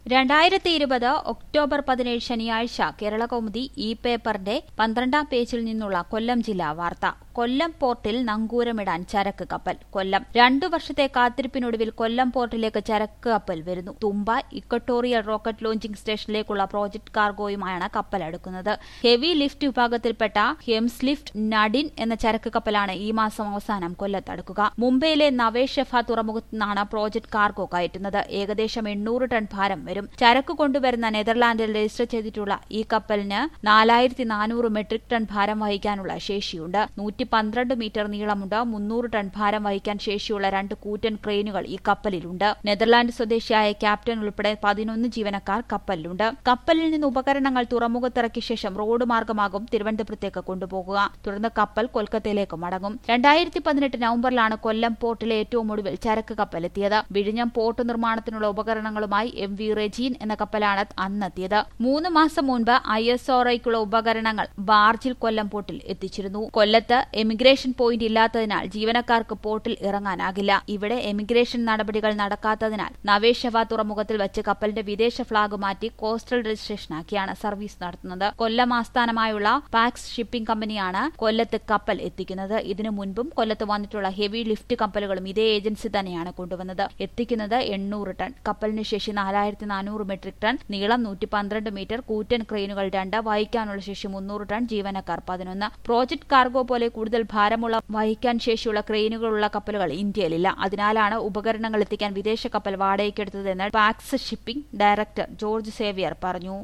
രണ്ടായിരത്തി ഇരുപത് ഒക്ടോബർ പതിനേഴ് ശനിയാഴ്ച കേരളകൗമുദി ഇ പേപ്പറിന്റെ പന്ത്രണ്ടാം പേജിൽ നിന്നുള്ള കൊല്ലം ജില്ലാ വാർത്ത കൊല്ലം പോർട്ടിൽ നങ്കൂരമിടാൻ ചരക്ക് കപ്പൽ കൊല്ലം രണ്ടു വർഷത്തെ കാത്തിരിപ്പിനൊടുവിൽ കൊല്ലം പോർട്ടിലേക്ക് ചരക്ക് കപ്പൽ വരുന്നു തുമ്പ ഇക്കട്ടോറിയൽ റോക്കറ്റ് ലോഞ്ചിംഗ് സ്റ്റേഷനിലേക്കുള്ള പ്രോജക്ട് കാർഗോയുമായാണ് കപ്പൽ അടുക്കുന്നത് ഹെവി ലിഫ്റ്റ് വിഭാഗത്തിൽപ്പെട്ട ഹെംസ് ലിഫ്റ്റ് നഡിൻ എന്ന ചരക്ക് കപ്പലാണ് ഈ മാസം അവസാനം കൊല്ലത്തടുക്കുക മുംബൈയിലെ നവേഷഫ തുറമുഖത്തു നിന്നാണ് പ്രോജക്ട് കാർഗോ കയറ്റുന്നത് ഏകദേശം എണ്ണൂറ് ടൺ ഭാരം വരും ചരക്ക് കൊണ്ടുവരുന്ന നെതർലാൻഡിൽ രജിസ്റ്റർ ചെയ്തിട്ടുള്ള ഈ കപ്പലിന് നാലായിരത്തി നാനൂറ് മെട്രിക് ടൺ ഭാരം വഹിക്കാനുള്ള ശേഷിയുണ്ട് നൂറ്റി പന്ത്രണ്ട് മീറ്റർ നീളമുണ്ട് മുന്നൂറ് ടൺ ഭാരം വഹിക്കാൻ ശേഷിയുള്ള രണ്ട് കൂറ്റൻ ക്രെയിനുകൾ ഈ കപ്പലിലുണ്ട് നെതർലാൻഡ് സ്വദേശിയായ ക്യാപ്റ്റൻ ഉൾപ്പെടെ പതിനൊന്ന് ജീവനക്കാർ കപ്പലിലുണ്ട് കപ്പലിൽ നിന്ന് ഉപകരണങ്ങൾ തുറമുഖത്തിറക്കിയ ശേഷം റോഡ് മാർഗമാകും തിരുവനന്തപുരത്തേക്ക് കൊണ്ടുപോകുക തുടർന്ന് കപ്പൽ കൊൽക്കത്തയിലേക്ക് മടങ്ങും രണ്ടായിരത്തി പതിനെട്ട് നവംബറിലാണ് കൊല്ലം പോർട്ടിലെ ഏറ്റവും ഒടുവിൽ ചരക്ക് കപ്പലെത്തിയത് വിഴിഞ്ഞം പോർട്ട് നിർമ്മാണത്തിനുള്ള ഉപകരണങ്ങളുമായി എം വി റെജീൻ എന്ന കപ്പലാണ് അന്നെത്തിയത് മൂന്ന് മാസം മുൻപ് ഐ എസ് ഒറയ്ക്കുള്ള ഉപകരണങ്ങൾ ബാർജിൽ കൊല്ലം പോർട്ടിൽ എത്തിച്ചിരുന്നു കൊല്ലത്ത് എമിഗ്രേഷൻ പോയിന്റ് ഇല്ലാത്തതിനാൽ ജീവനക്കാർക്ക് പോർട്ടിൽ ഇറങ്ങാനാകില്ല ഇവിടെ എമിഗ്രേഷൻ നടപടികൾ നടക്കാത്തതിനാൽ നവേഷവ തുറമുഖത്തിൽ വെച്ച് കപ്പലിന്റെ വിദേശ ഫ്ളാഗ് മാറ്റി കോസ്റ്റൽ രജിസ്ട്രേഷനാക്കിയാണ് സർവീസ് നടത്തുന്നത് കൊല്ലം ആസ്ഥാനമായുള്ള പാക്സ് ഷിപ്പിംഗ് കമ്പനിയാണ് കൊല്ലത്ത് കപ്പൽ എത്തിക്കുന്നത് ഇതിനു മുൻപും കൊല്ലത്ത് വന്നിട്ടുള്ള ഹെവി ലിഫ്റ്റ് കപ്പലുകളും ഇതേ ഏജൻസി തന്നെയാണ് കൊണ്ടുവന്നത് എത്തിക്കുന്നത് എണ്ണൂറ് ടൺ കപ്പലിന് ശേഷി നാലായിരത്തി നാനൂറ് മെട്രിക് ടൺ നീളം നൂറ്റി പന്ത്രണ്ട് മീറ്റർ കൂറ്റൻ ക്രെയിനുകൾ രണ്ട് വഹിക്കാനുള്ള ശേഷി മുന്നൂറ് ടൺ ജീവനക്കാർ പതിനൊന്ന് പ്രോജക്ട് കാർഗോ പോലെ കൂടുതൽ ഭാരമുള്ള വഹിക്കാൻ ശേഷിയുള്ള ക്രെയിനുകളുള്ള കപ്പലുകൾ ഇന്ത്യയിലില്ല അതിനാലാണ് ഉപകരണങ്ങൾ എത്തിക്കാൻ വിദേശ കപ്പൽ വാടകയ്ക്കെടുത്തതെന്ന് Pax shipping director George Xavier പറഞ്ഞു